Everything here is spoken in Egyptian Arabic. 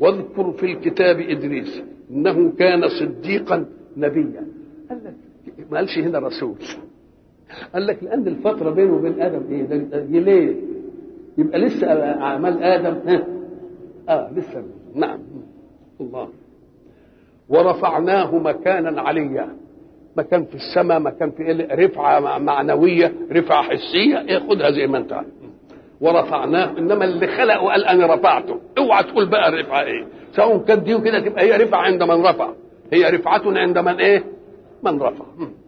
واذكر في الكتاب ادريس انه كان صديقا نبيا قال لك ما قالش هنا رسول قال لك لان الفتره بينه وبين ادم ايه ده, ده ليه يبقى لسه اعمال ادم ها اه لسه نعم الله ورفعناه مكانا عليا مكان في السماء مكان في رفعه معنويه رفعه حسيه ياخدها زي ما انت عارف ورفعناه انما اللي خلقه قال انا رفعته اوعى تقول بقى الرفعه ايه سواء كانت دي وكده تبقى هي رفعه عند من رفع هي رفعه عند من ايه من رفع